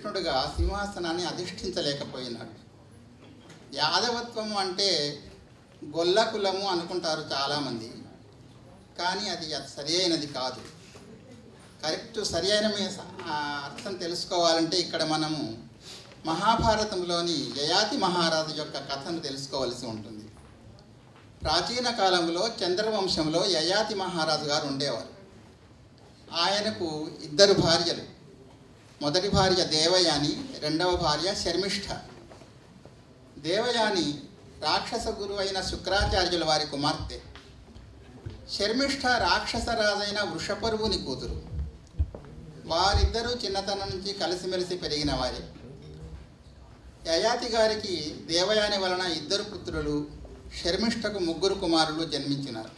శ్రీకృష్ణుడుగా సింహాసనాన్ని అధిష్ఠించలేకపోయినాడు యాదవత్వము అంటే గొల్ల కులము అనుకుంటారు చాలామంది కానీ అది అది సరి అయినది కాదు కరెక్ట్ సరి అయిన మీ స- ఆ అర్థం తెలుసుకోవాలంటే ఇక్కడ మనము మహాభారతంలోని యయాతి మహారాజు యొక్క కథను తెలుసుకోవలసి ఉంటుంది ప్రాచీన కాలంలో చంద్రవంశంలో యయాతి మహారాజు గారు ఉండేవారు ఆయనకు ఇద్దరు భార్యలు మొదటి భార్య దేవయాని రెండవ భార్య శర్మిష్ఠ దేవయాని రాక్షస గురువు అయిన శుక్రాచార్యుల వారి కుమార్తె శర్మిష్ఠ రాక్షసరాజైన వృషపరువుని కూతురు వారిద్దరూ చిన్నతనం నుంచి కలిసిమెలిసి పెరిగిన వారే యయాతి గారికి దేవయాని వలన ఇద్దరు పుత్రులు శర్మిష్ఠకు ముగ్గురు కుమారులు జన్మించినారు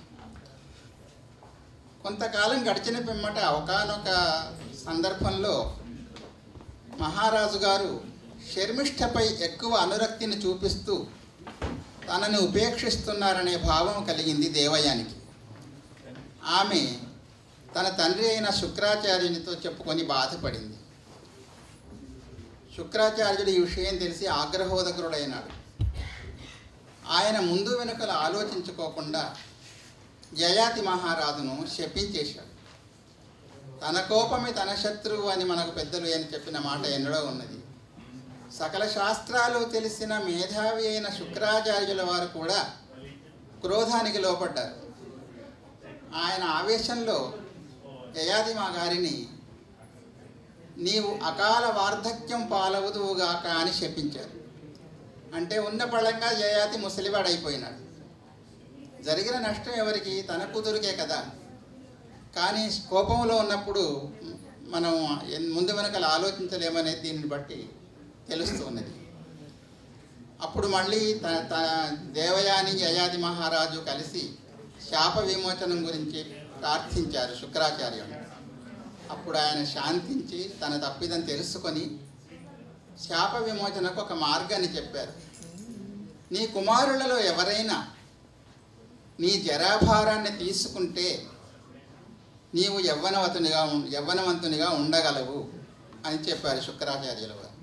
కొంతకాలం గడిచిన పిమ్మట ఒకనొక సందర్భంలో మహారాజు గారు శర్మిష్ఠపై ఎక్కువ అనురక్తిని చూపిస్తూ తనని ఉపేక్షిస్తున్నారనే భావం కలిగింది దేవయానికి ఆమె తన తండ్రి అయిన శుక్రాచార్యునితో చెప్పుకొని బాధపడింది శుక్రాచార్యుడు ఈ విషయం తెలిసి ఆగ్రహోదకుడైనాడు ఆయన ముందు వెనుకలు ఆలోచించుకోకుండా జయాతి మహారాజును శపించేశాడు తన కోపమే తన శత్రువు అని మనకు పెద్దలు అని చెప్పిన మాట ఎన్నడో ఉన్నది సకల శాస్త్రాలు తెలిసిన మేధావి అయిన శుక్రాచార్యుల వారు కూడా క్రోధానికి లోపడ్డారు ఆయన ఆవేశంలో యయాతి మా గారిని నీవు అకాల వార్ధక్యం పాలవుదువుగాక అని శపించారు అంటే ఉన్న పళంగా జయాతి ముసలివాడైపోయినాడు జరిగిన నష్టం ఎవరికి తన కూతురికే కదా కానీ కోపంలో ఉన్నప్పుడు మనం ఎన్- ముందు వెనకలు ఆలోచించలేమనేది దీన్ని బట్టి తెలుస్తున్నది అప్పుడు మళ్ళీ త త దేవయాని యయాది మహారాజు కలిసి శాప విమోచనం గురించి ప్రార్థించారు శుక్రాచార్యుడు అప్పుడు ఆయన శాంతించి తన తప్పిదని తెలుసుకొని శాప విమోచనకు ఒక మార్గాన్ని చెప్పారు నీ కుమారులలో ఎవరైనా నీ జరాభారాన్ని తీసుకుంటే నీవు యవ్వనవతునిగా ఉం- యవ్వనవంతునిగా ఉండగలవు అని చెప్పారు శుక్రాచార్యుల వారు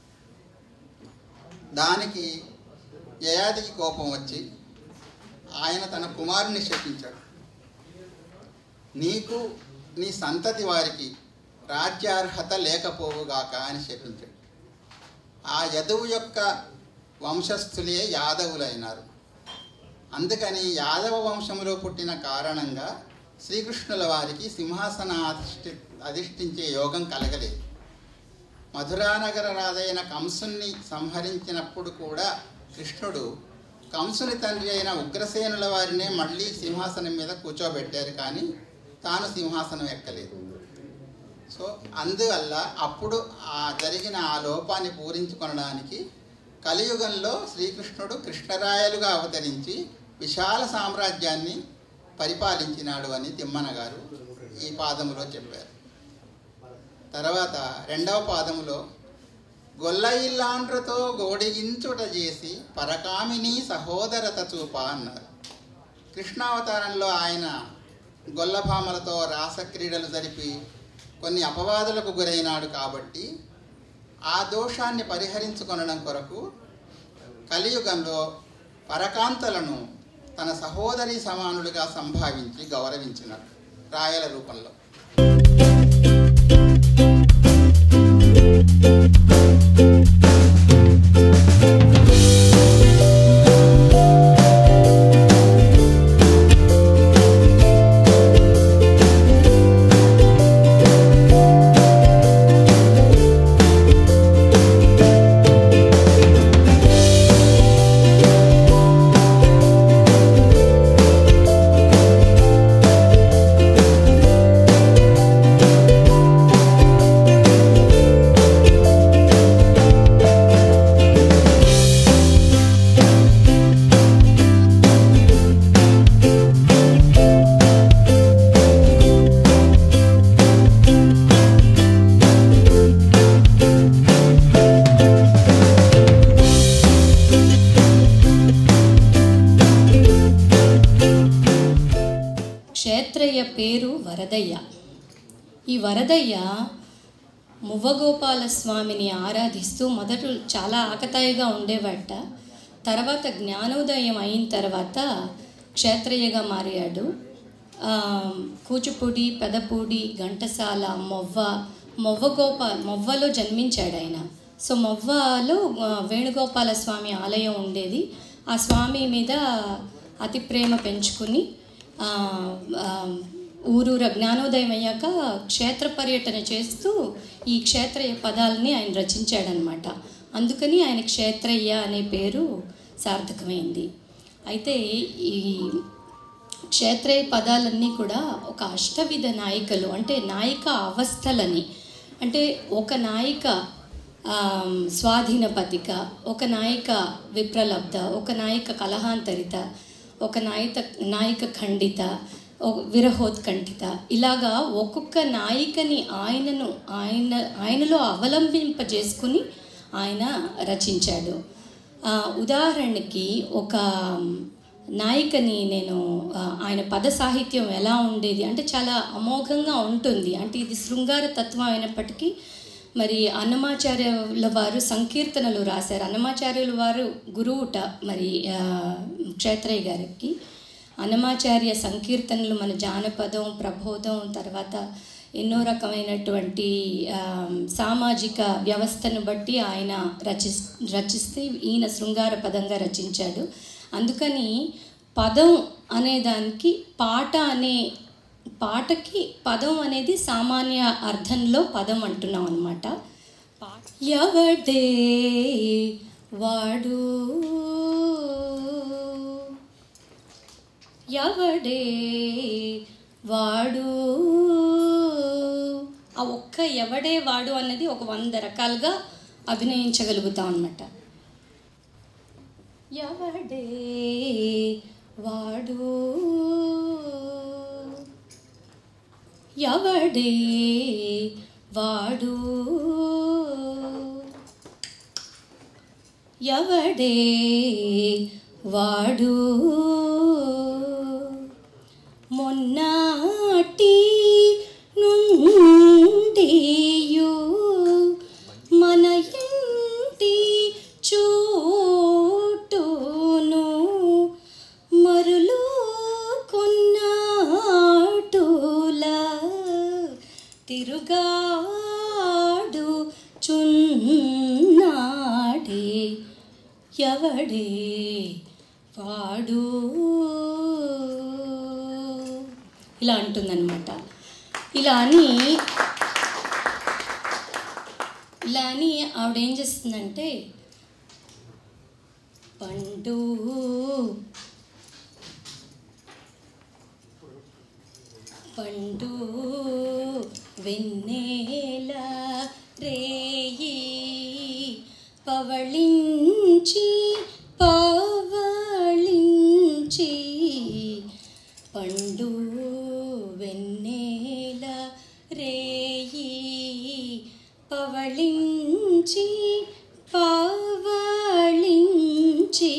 దానికి యయాదికి కోపం వచ్చి ఆయన తన కుమారుని శపించాడు నీకు నీ సంతతి వారికి రాజ్యార్హత లేకపోవుగాక అని శపించాడు ఆ యదువు యొక్క వంశస్థులే యాదవులైనారు అందుకని యాదవ వంశములో పుట్టిన కారణంగా శ్రీకృష్ణుల వారికి సింహాసన అధిష్ఠి అధిష్ఠించే యోగం కలగలేదు మధురానగర రాజైన కంసుని సంహరించినప్పుడు కూడా కృష్ణుడు కంసుని తండ్రి అయిన ఉగ్రసేనుల వారినే మళ్ళీ సింహాసనం మీద కూర్చోబెట్టారు కానీ తాను సింహాసనం ఎక్కలేదు సో అందువల్ల అప్పుడు ఆ జరిగిన ఆ లోపాన్ని పూరించుకొనడానికి కలియుగంలో శ్రీకృష్ణుడు కృష్ణరాయలుగా అవతరించి విశాల సామ్రాజ్యాన్ని పరిపాలించినాడు అని తిమ్మన గారు ఈ పాదములో చెప్పారు తర్వాత రెండవ పాదములో గొల్లయిల్లాండ్రతో గోడిగించుట చేసి పరకామిని సహోదరత చూప అన్నారు కృష్ణావతారంలో ఆయన గొల్లభామలతో రాసక్రీడలు జరిపి కొన్ని అపవాదులకు గురైనాడు కాబట్టి ఆ దోషాన్ని పరిహరించుకొనడం కొరకు కలియుగంలో పరకాంతలను తన సహోదరి సమానులుగా సంభావించి గౌరవించినాడు రాయల రూపంలో క్షేత్రయ్య పేరు వరదయ్య ఈ వరదయ్య మువ్వగోపాల స్వామిని ఆరాధిస్తూ మొదట చాలా ఆకతాయిగా ఉండేవాట తర్వాత జ్ఞానోదయం అయిన తర్వాత క్షేత్రయ్యగా మారాడు ఆ, కూచిపూడి పెదపూడి ఘంటసాల మొవ్వ మొవ్వగోప మొవ్వలో జన్మించాడు ఆయన సో మొవ్వలో ఆ, వేణుగోపాల స్వామి ఆలయం ఉండేది ఆ స్వామి మీద అతి ప్రేమ పెంచుకుని ఆ, ఆ, ఊరూర జ్ఞానోదయం అయ్యాక క్షేత్ర పర్యటన చేస్తూ ఈ క్షేత్రయ్య పదాలని ఆయన రచించాడనమాట అందుకని ఆయన క్షేత్రయ్య అనే పేరు సార్థకమైంది అయితే ఈ క్షేత్రయ్య పదాలన్నీ కూడా ఒక అష్టవిధ నాయికలు అంటే నాయిక అవస్థలని అంటే ఒక నాయిక ఆమ్, స్వాధీన పతిక ఒక నాయిక విప్రలబ్ధ ఒక నాయిక కలహాంతరిత ఒక నాయిక నాయిక ఖండిత ఒక విరహోత్కంఠిత ఇలాగా ఒక్కొక్క నాయికని ఆయనను ఆయన ఆయనలో అవలంబింపజేసుకుని ఆయన రచించాడు ఆ, ఉదాహరణకి ఒక నాయికని నేను ఆ, ఆయన పద సాహిత్యం ఎలా ఉండేది అంటే చాలా అమోఘంగా ఉంటుంది అంటే ఇది శృంగార తత్వం అయినప్పటికీ మరి అన్నమాచార్యుల వారు సంకీర్తనలు రాశారు అన్నమాచార్యుల వారు గురువుట మరి ఆ, క్షేత్రయ్య గారికి అన్నమాచార్య సంకీర్తనలు మన జానపదం ప్రబోధం తర్వాత ఎన్నో రకమైనటువంటి ఆ, సామాజిక వ్యవస్థను బట్టి ఆయన రచి రచిస్తే ఈయన శృంగార పదంగా రచించాడు అందుకని పదం అనే దానికి పాట అనే పాటకి పదం అనేది సామాన్య అర్థంలో పదం అంటున్నాం అనమాట ఎవడే వాడు ఎవడే వాడు ఆ ఒక్క ఎవడే వాడు అన్నది ఒక వంద రకాలుగా అభినయించగలుగుతాం అన్నమాట ఎవడే వాడు ఎవడే వాడు ఎవడే వాడు మొన్నాటి నుండియు మన ఇంటి చూటును మరులు కొన్నాటులా తిరుగాడు చున్నాడే ఎవడే వాడు ఇలా అంటుందన్నమాట ఇలా అని ఇలా అని ఆవిడ ఏం చేస్తుందంటే పండు పండు వెన్నెల రేయి పవళించి పవళించి పండు వెన్నెల రేయి పవళించి పవళించి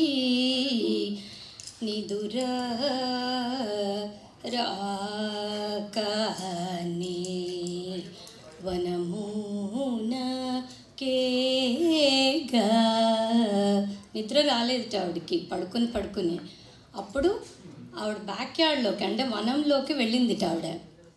నిదుర రాకనే వనమున కేగా నిద్ర రాలేదు ఆవిడకి పడుకుని పడుకుని అప్పుడు ఆవిడ బ్యాక్ యార్డ్లోకి అంటే వనంలోకి వెళ్ళింది ఆవిడ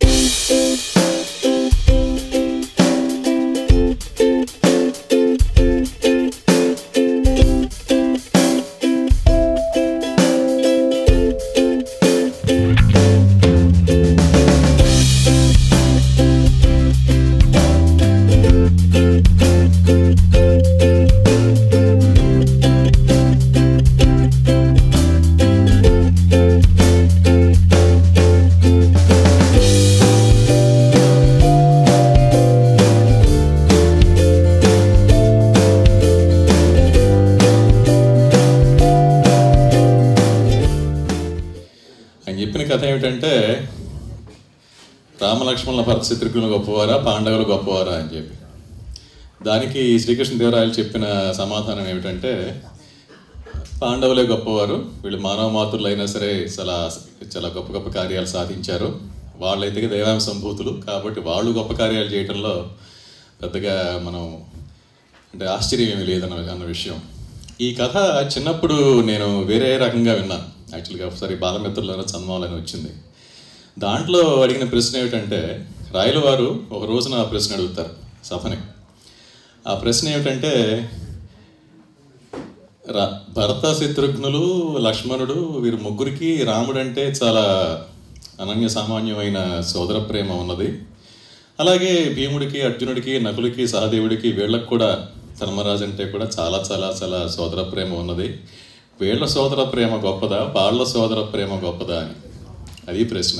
ఆయన చెప్పిన కథ ఏమిటంటే రామలక్ష్మణుల భరత శత్రుఘ్నులు గొప్పవారా పాండవులు గొప్పవారా అని చెప్పి దానికి శ్రీకృష్ణదేవరాయలు చెప్పిన సమాధానం ఏమిటంటే పాండవులే గొప్పవారు వీళ్ళు మానవ మాతృలు అయినా సరే చాలా చాలా గొప్ప గొప్ప కార్యాలు సాధించారు వాళ్ళైతే దైవాంశ సంభూతులు కాబట్టి వాళ్ళు గొప్ప కార్యాలు చేయడంలో పెద్దగా మనం అంటే ఆశ్చర్యం ఏమీ లేదన్న అన్న విషయం ఈ కథ చిన్నప్పుడు నేను వేరే రకంగా విన్నాను యాక్చువల్గా ఒకసారి బాలమిత్రులను చందమాలని వచ్చింది దాంట్లో అడిగిన ప్రశ్న ఏమిటంటే రాయల వారు ఒక రోజున ఆ ప్రశ్న అడుగుతారు సభని ఆ ప్రశ్న ఏమిటంటే రా భరత శత్రుఘ్నులు లక్ష్మణుడు వీరు ముగ్గురికి రాముడు అంటే చాలా అనన్య సామాన్యమైన సోదర ప్రేమ ఉన్నది అలాగే భీముడికి అర్జునుడికి నకులకి సహదేవుడికి వీళ్ళకి కూడా ధర్మరాజు అంటే కూడా చాలా చాలా చాలా సోదర ప్రేమ ఉన్నది వీళ్ళ సోదర ప్రేమ గొప్పదా వాళ్ళ సోదర ప్రేమ గొప్పదా అని అది ప్రశ్న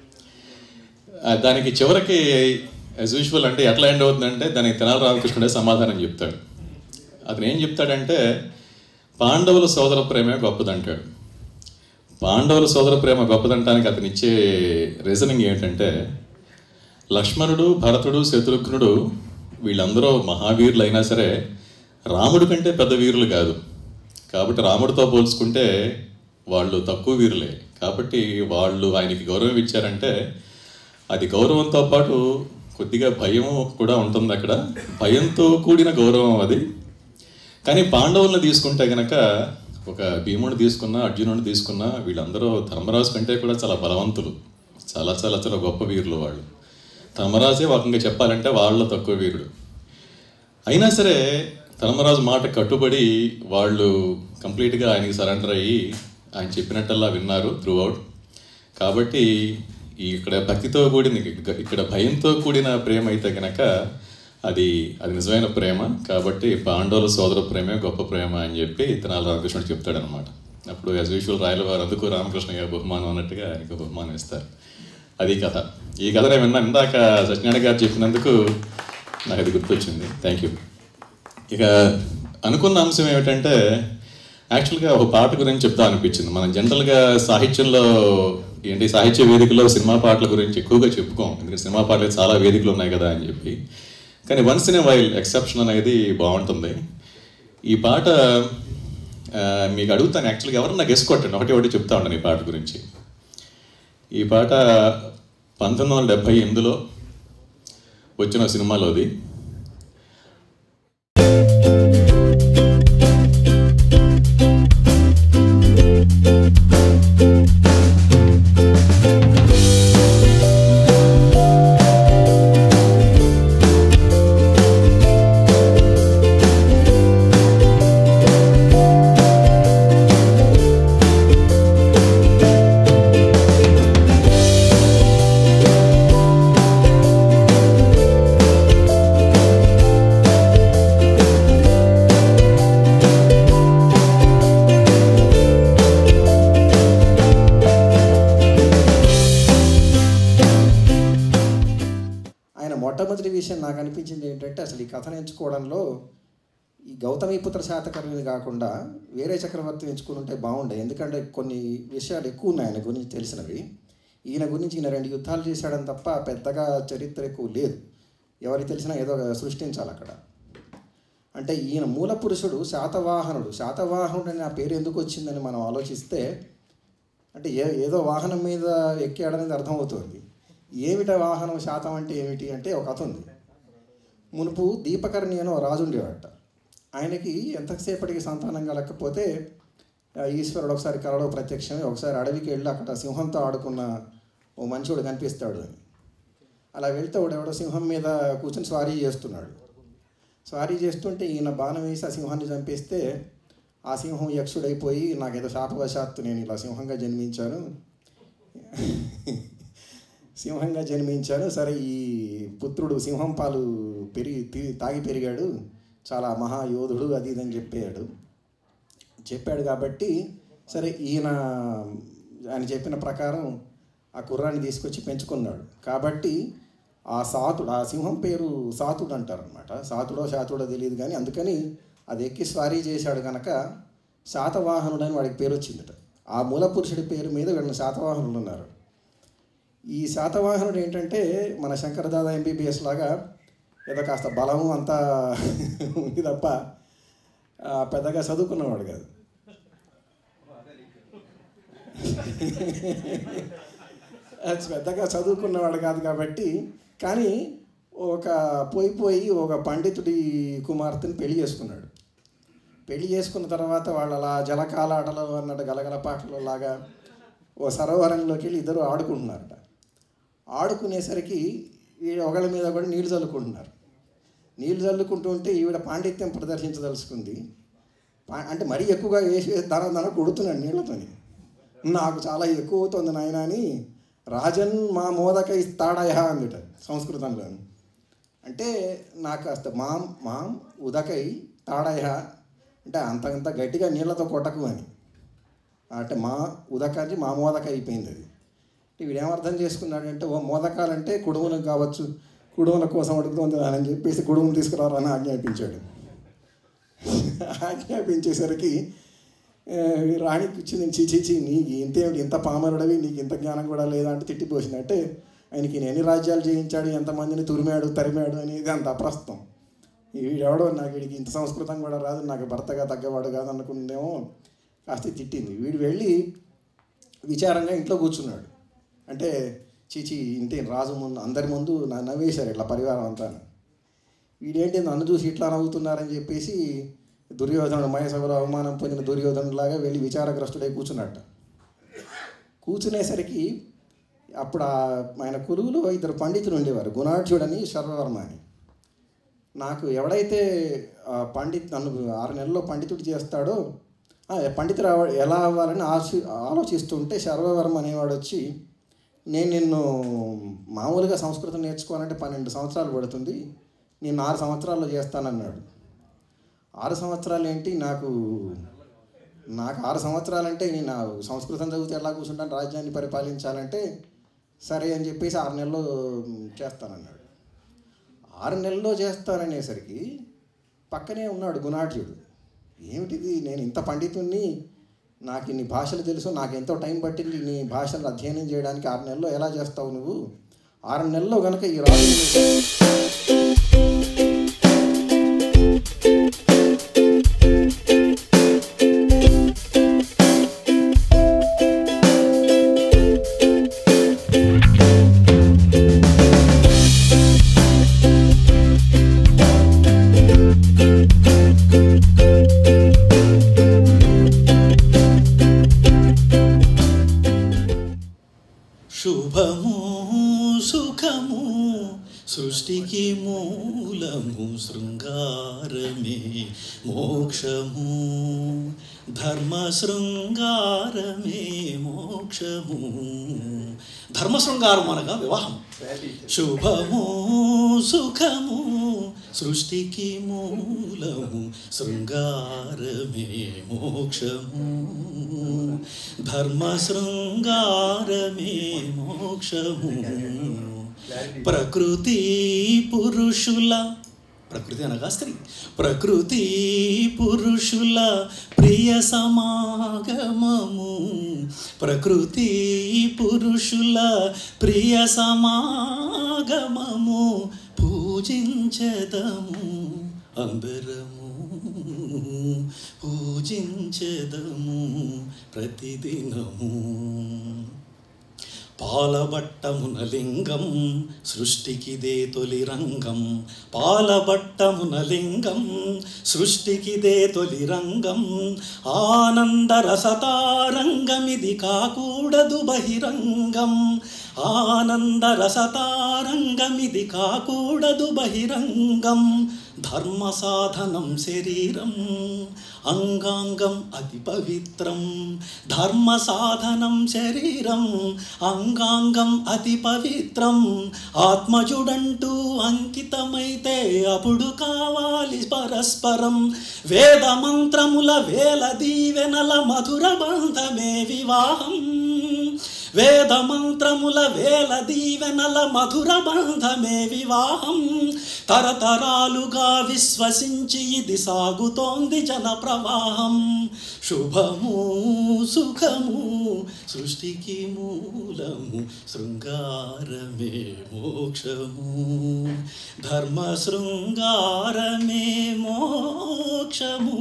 ఆ, దానికి చివరికి యాజ్ యూజువల్ అంటే ఎట్లా ఎండ్ అవుతుందంటే దానికి తెనాలి రామకృష్ణుడే సమాధానం చెప్తాడు అతను ఏం చెప్తాడంటే పాండవుల సోదర ప్రేమే గొప్పదంటాడు పాండవుల సోదర ప్రేమ గొప్పదంటానికి అతను ఇచ్చే రీజనింగ్ ఏంటంటే లక్ష్మణుడు భరతుడు శత్రుఘ్నుడు వీళ్ళందరూ మహావీరులు అయినా సరే రాముడి కంటే పెద్ద వీరులు కాదు కాబట్టి రాముడితో పోల్చుకుంటే వాళ్ళు తక్కువ వీరులే కాబట్టి వాళ్ళు ఆయనకి గౌరవం ఇచ్చారంటే అది గౌరవంతో పాటు కొద్దిగా భయం కూడా ఉంటుంది అక్కడ భయంతో కూడిన గౌరవం అది కానీ పాండవులను తీసుకుంటే గనక ఒక భీముడు తీసుకున్నా అర్జునుడిని తీసుకున్నా వీళ్ళందరూ ధర్మరాజు కంటే కూడా చాలా బలవంతులు చాలా చాలా చాలా గొప్ప వీరులు వాళ్ళు ధర్మరాజే ఒక చెప్పాలంటే వాళ్ళ తక్కువ వీరుడు అయినా సరే ధర్మరాజు మాట కట్టుబడి వాళ్ళు కంప్లీట్గా ఆయనకి సరెండర్ అయ్యి ఆయన చెప్పినట్టల్లా విన్నారు త్రూ అవుట్ కాబట్టి ఈ ఇక్కడ భక్తితో కూడిన ఇక్కడ భయంతో కూడిన ప్రేమ అయితే గనక అది అది నిజమైన ప్రేమ కాబట్టి పాండవుల సోదర ప్రేమే గొప్ప ప్రేమ అని చెప్పి తెనాలి రామకృష్ణుడు చెప్తాడనమాట అప్పుడు యాజ్ యూజువల్ రాయల వారు అందుకు రామకృష్ణ గారు బహుమానం అన్నట్టుగా ఆయనకు బహుమానం ఇస్తారు అది కథ ఈ కథ నేను విన్నా ఇందాక సత్యనారాయణ గారు చెప్పినందుకు నాకు అది గుర్తొచ్చింది థ్యాంక్ యూ ఇక అనుకున్న అంశం ఏమిటంటే యాక్చువల్గా ఒక పాట గురించి చెప్తా అనిపించింది మనం జనరల్గా సాహిత్యంలో ఏంటి సాహిత్య వేదికలో సినిమా పాటల గురించి ఎక్కువగా చెప్పుకోం ఎందుకంటే సినిమా పాటలు చాలా వేదికలు ఉన్నాయి కదా అని చెప్పి కానీ once in a while exception అనేది బాగుంటుంది ఈ పాట ఆ, మీకు అడుగుతాను యాక్చువల్గా ఎవరన్నా గెస్ కొట్టండి ఒకటి ఒకటి చెప్తా ఉంటాను ఈ పాట గురించి ఈ పాట పంతొమ్మిది వందల డెబ్భై ఎనిమిదిలో వచ్చిన సినిమాలోది ఆయన మొట్టమొదటి విషయం నాకు అనిపించింది ఏంటంటే అసలు ఈ కథను ఎంచుకోవడంలో ఈ గౌతమిపుత్ర శాతకర్ణిని కాకుండా వేరే చక్రవర్తిని ఎంచుకుని ఉంటే బాగుండే ఎందుకంటే కొన్ని విషయాలు ఎక్కువ ఉన్నాయి ఆయన గురించి తెలిసినవి ఈయన గురించి ఈయన రెండు యుద్ధాలు చేశాడని తప్ప పెద్దగా చరిత్ర ఎక్కువ లేదు ఎవరికి తెలిసినా ఏదో ఒక సృష్టించాలి అక్కడ అంటే ఈయన మూల పురుషుడు శాతవాహనుడు శాతవాహనుడు అని ఆ పేరు ఎందుకు వచ్చిందని మనం ఆలోచిస్తే అంటే ఏ ఏదో వాహనం మీద ఎక్కాడనేది అర్థమవుతుంది ఏమిట వాహనం శాతం అంటే ఏమిటి అంటే ఒక కథ ఉంది మునుపు దీపకర్ణి అని ఒక రాజు ఉండేవాట ఆయనకి ఎంతసేపటికి సంతానం కలగకపోతే ఆ ఈశ్వరుడు ఒకసారి కలలో ప్రత్యక్షమై ఒకసారి అడవికి వెళ్ళి అక్కడ సింహంతో ఆడుకున్న ఓ మంచోడు కనిపిస్తాడు అని అలా వెళ్తే వాడు ఎవడో సింహం మీద కూర్చొని స్వారీ చేస్తున్నాడు స్వారీ చేస్తుంటే ఈయన బాణం వేసి ఆ సింహాన్ని చంపేస్తే ఆ సింహం యక్షుడైపోయి నాకేదో శాపవశాత్తు నేను ఇలా సింహంగా జన్మించాను సింహంగా జన్మించాను సరే ఈ పుత్రుడు సింహం పాలు పెరిగి తి- తాగి పెరిగాడు చాలా మహాయోధుడు అది ఇది అని చెప్పాడు చెప్పాడు కాబట్టి సరే ఈయన ఆయన చెప్పిన ప్రకారం ఆ కుర్రాన్ని తీసుకొచ్చి పెంచుకున్నాడు కాబట్టి ఆ సాతుడు ఆ సింహం పేరు సాతుడు అంటారు అనమాట సాతుడో శాతుడో తెలియదు కానీ అందుకని అది ఎక్కి స్వారీ చేశాడు కనుక శాతవాహనుడు అని వాడికి పేరు వచ్చిందట ఆ మూల పురుషుడి పేరు మీద వీళ్ళని శాతవాహనులు ఉన్నారు ఈ శాతవాహనుడు ఏంటంటే మన శంకరదాద ఎంబీబీఎస్ లాగా ఏదో కాస్త బలము అంతా ఉంది తప్ప ఆ, పెద్దగా చదువుకున్నవాడు కాదు అది పెద్దగా చదువుకున్నవాడు కాదు కాబట్టి కానీ ఒక పోయి పోయి ఒక పండితుడి కుమార్తెని పెళ్లి చేసుకున్నాడు పెళ్లి చేసుకున్న తర్వాత వాళ్ళు అలా జలకాలాటలు అన్నట్టు గలగల పాటలు లాగా ఓ సరోవరంలోకి వెళ్ళి ఇద్దరు ఆడుకుంటున్నారట ఆడుకునేసరికి ఈవిడ ఒకళ్ళ మీద కూడా నీళ్లు చల్లుకుంటున్నారు నీళ్లు చల్లుకుంటూ ఉంటే ఈవిడ పాండిత్యం ప్రదర్శించదలుచుకుంది పా- అంటే మరీ ఎక్కువగా వేసి ధర ధర కొడుతున్నాడు నీళ్లతోని నాకు చాలా ఎక్కువ అవుతుంది నాయన అని రాజన్ మా మోదక ఇస్తాడయ అందుట సంస్కృతంలో అంటే నాకు కాస్త మాం మాం ఉదకై తాడయ అంటే అంత అంత గట్టిగా నీళ్ళతో కొట్టకు అని అంటే మా ఉదకానికి మా మోదక అయిపోయింది అది అంటే వీడేమర్థం చేసుకున్నాడంటే ఓ మోదకాలంటే కుడుములకు కావచ్చు కుడుముల కోసం అడుగుతుంది అని చెప్పేసి కుడుములు తీసుకురారని ఆజ్ఞాపించాడు ఆజ్ఞాపించేసరికి ఆ, రాణికి వచ్చింది చీచీచి నీకు ఇంతేమిటి ఇంత పామరుడవి నీకు ఇంత జ్ఞానం కూడా లేదా అంటే తిట్టిపోసింది అంటే ఆయనకి ఈయన ఎన్ని రాజ్యాలు జయించాడు ఎంతమందిని తురిమాడు తరిమాడు అనేది అంత అప్రస్తుతం వీడెవడో నాకు వీడికి ఇంత సంస్కృతం కూడా రాదు నాకు భర్తగా తగ్గవాడు కాదు అనుకుందేమో కాస్త తిట్టింది వీడు వెళ్ళి విచారంగా ఇంట్లో కూర్చున్నాడు అంటే చీచి ఇంటి రాజు ముందు అందరి ముందు నా నవ్వేశారు ఇట్లా పరివారం అంతా వీడేంటి నన్ను చూసి ఇట్లా నవ్వుతున్నారని చెప్పేసి దుర్యోధనుడు మహేశ్వర అవమానం పొందిన దుర్యోధనులాగా వెళ్ళి విచారగ్రస్తుడై కూర్చున్నట్ట కూర్చునేసరికి అప్పుడు ఆ- ఆయన కురువులో ఇద్దరు పండితులు ఉండేవారు గుణాఢ్యుడని శర్వవర్మ అని నాకు ఎవడైతే ఆ పండిత్ నన్ను ఆరు నెలల్లో పండితుడు చేస్తాడో ఆ, పండితుడు అవ- ఎలా అవ్వాలని ఆశి ఆలోచిస్తుంటే శర్వవర్మ అనేవాడు వచ్చి నేను నిన్ను మామూలుగా సంస్కృతం నేర్చుకోవాలంటే పన్నెండు సంవత్సరాలు పడుతుంది నేను ఆరు సంవత్సరాల్లో చేస్తానన్నాడు ఆరు సంవత్సరాలు ఏంటి నాకు నాకు ఆరు సంవత్సరాలంటే నేను ఆ సంస్కృతం చదివితే ఎలా కూర్చుంటాను రాజ్యాన్ని పరిపాలించాలంటే సరే అని చెప్పేసి ఆరు నెలల్లో చేస్తానన్నాడు ఆరు నెలల్లో చేస్తాననేసరికి పక్కనే ఉన్నాడు గుణాఢ్యుడు ఏమిటిది నేను ఇంత పండితుణ్ణి నాకు ఇన్ని భాషలు తెలుసు నాకు ఎంతో టైం పట్టింది ఇన్ని భాషలు అధ్యయనం చేయడానికి ఆరు నెలల్లో ఎలా చేస్తావు నువ్వు ఆరు నెలల్లో కనుక ఈ రాజు శుభము సుఖము సృష్టికి మూలము శృంగారమే మోక్షము ధర్మ శృంగారమే మోక్షము ధర్మ శృంగారం అనగా వివాహం శుభము సుఖము సృష్టికి మూలము శృంగారమే మోక్షము ధర్మ శృంగారమే మోక్షము ప్రకృతి పురుషుల ప్రకృతి అనగా స్త్రీ ప్రకృతి పురుషుల ప్రియ సమాగమము ప్రకృతి పురుషుల ప్రియ సమాగమము పూజించదము అందరము పూజించదము ప్రతిదినము పాలబట్టమున లింగం సృష్టికిదే తొలి రంగం పాలబట్టమున లింగం సృష్టికిదే తొలి రంగం ఆనంద రసతారంగమిది కాకూడదు బహిరంగం ఆనంద రసతారంగమిది కాకూడదు బహిరంగం ధర్మ సాధనం శరీరం అంగాంగం అతి పవిత్రం ధర్మ సాధనం శరీరం అంగాంగం అతి పవిత్రం ఆత్మజుడంటూ అంకితమైతే అప్పుడు కావాలి పరస్పరం వేద మంత్రముల వేల దీవెనల మధుర బంధమే వివాహం వేద మంత్రముల వేల దీవెనల మధుర బంధమే వివాహం తరతరాలుగా విశ్వసించి ఇది సాగుతోంది జన ప్రవాహం శుభము సుఖము సృష్టికి మూలము శృంగారమే మోక్షము ధర్మ శృంగారమే మోక్షము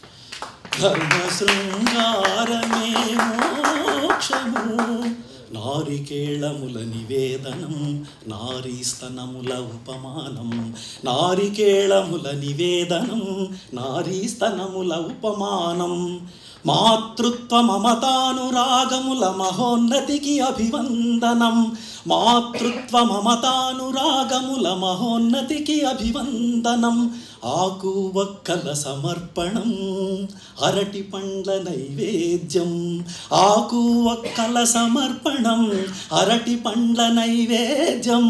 ధర్మ శృంగారమే మోక్షము నా నారికేళముల నివేదనం నారీస్తనముల ఉపమానం నారికేళముల నివేదనం నారీస్తనముల ఉపమానం మాతృత్వ మమతానురాగముల మహోన్నతికి అభివందనం మాతృత్వ మమతానురాగముల మహోన్నతికి అభివందనం ఆకు వక్కల సమర్పణం అరటి పండ్ల నైవేద్యం ఆకు వక్కల సమర్పణం అరటి పండ్ల నైవేద్యం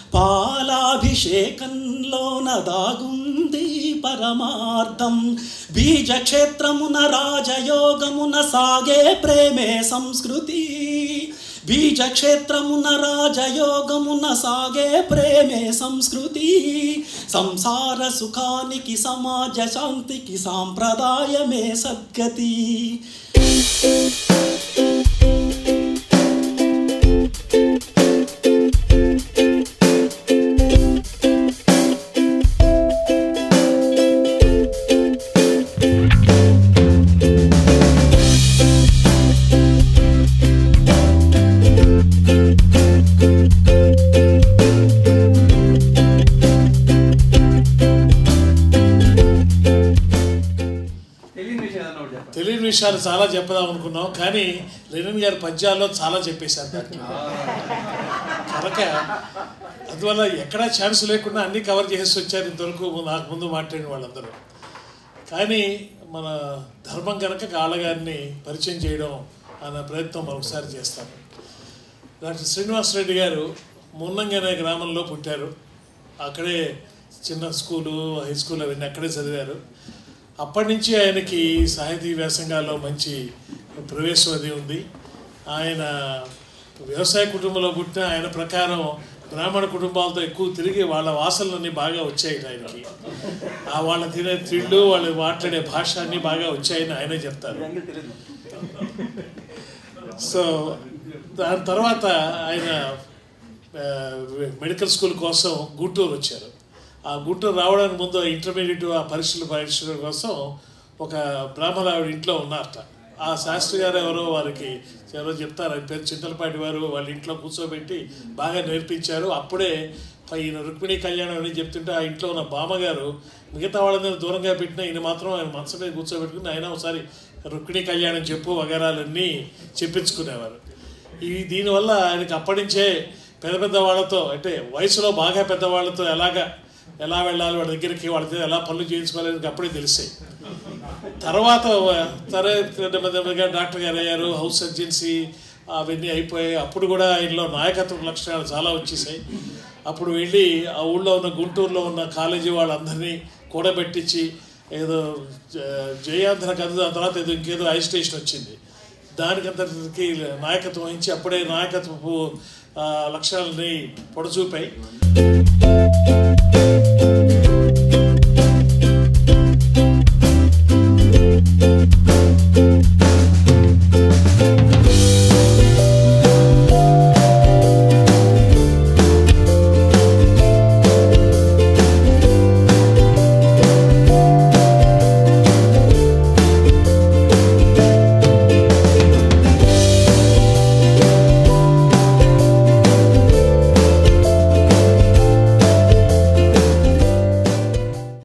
పాలాభిషేకంలోన దాగుంది పరమార్థం బీజక్షేత్రమున రాజయోగమున సాగే ప్రేమే సంస్కృతి బీజక్షేత్రమున రాజయోగమున సాగే ప్రేమే సంస్కృతి సంసార సుఖానికి సమాజ శాంతికి సాంప్రదాయమే సద్గతి తెలియని విషయాలు చాలా చెప్పదాం అనుకున్నాం కానీ లెనిన్ గారి పద్యాల్లో చాలా చెప్పేశారు దానికి కనుక అందువల్ల ఎక్కడా ఛాన్స్ లేకుండా అన్నీ కవర్ చేసి వచ్చారు ఇంతవరకు నాకు ముందు మాట్లాడిన వాళ్ళందరూ కానీ మన ధర్మం కనుక కాళ్ళగారిని పరిచయం చేయడం అన్న ప్రయత్నం మరొకసారి చేస్తాను డాక్టర్ శ్రీనివాస్ రెడ్డి గారు మున్నంగి అనే గ్రామంలో పుట్టారు అక్కడే చిన్న స్కూలు హై స్కూల్ అవన్నీ అక్కడే చదివారు అప్పటి నుంచి ఆయనకి సాహితీ వ్యాసంగాల్లో మంచి ప్రవేశం అది ఉంది ఆయన వ్యవసాయ కుటుంబంలో పుట్టిన ఆయన ప్రకారం బ్రాహ్మణ కుటుంబాలతో ఎక్కువ తిరిగి వాళ్ళ వాసనలన్నీ బాగా వచ్చాయి ఆయనకి ఆ వాళ్ళ తినే తిళ్ళు వాళ్ళు మాట్లాడే భాష అన్నీ బాగా వచ్చాయని ఆయనే చెప్తారు సో దాని తర్వాత ఆయన ఆ, మెడికల్ స్కూల్ కోసం గుంటూరు వచ్చారు ఆ గుంటూరు రావడానికి ముందు ఇంటర్మీడియట్ ఆ పరీక్షలు పరీక్షల కోసం ఒక బ్రాహ్మణ ఆవిడ ఇంట్లో ఉన్నారట ఆ శాస్త్రి గారు ఎవరో వారికి ఎవరో చెప్తారు ఆయన పేరు చింతలపాటి వారు వాళ్ళ ఇంట్లో కూర్చోబెట్టి బాగా నేర్పించారు అప్పుడే ఈయన రుక్మిణి కళ్యాణం అని చెప్తుంటే ఆ ఇంట్లో ఉన్న బామ్మగారు మిగతా వాళ్ళందరూ దూరంగా పెట్టినా ఈయన మాత్రం ఆయన మనసు మీద కూర్చోబెట్టుకుని ఆయన ఒకసారి రుక్మిణి కళ్యాణం చెప్పు వగరాలన్నీ చెప్పించుకునేవారు ఈ దీనివల్ల ఆయనకి అప్పటి నుంచే పెద్ద పెద్ద వాళ్ళతో అంటే వయసులో బాగా పెద్ద వాళ్ళతో ఎలాగా ఎలా వెళ్ళాలి వాళ్ళ దగ్గరికి వాళ్ళతో ఎలా పనులు చేయించుకోవాలి ఆయనకి అప్పుడే తెలిసాయి తర్వాత తర్వాత నెమ్మదిగా డాక్టర్ గారు అయ్యారు హౌస్ సర్జెన్సీ అవన్నీ అయిపోయాయి అప్పుడు కూడా ఆయనలో నాయకత్వ లక్షణాలు చాలా వచ్చేసాయి అప్పుడు వెళ్ళి ఆ ఊళ్ళో ఉన్న గుంటూరులో ఉన్న కాలేజీ వాళ్ళందరినీ కూడబెట్టించి ఏదో జ- జయాంధ్ర కథ దాని తర్వాత ఏదో ఇంకేదో ఐ స్టేషన్ వచ్చింది దానికంతటికి నాయకత్వం వహించి అప్పుడే నాయకత్వపు ఆ, లక్షణాలని పొడచూపాయి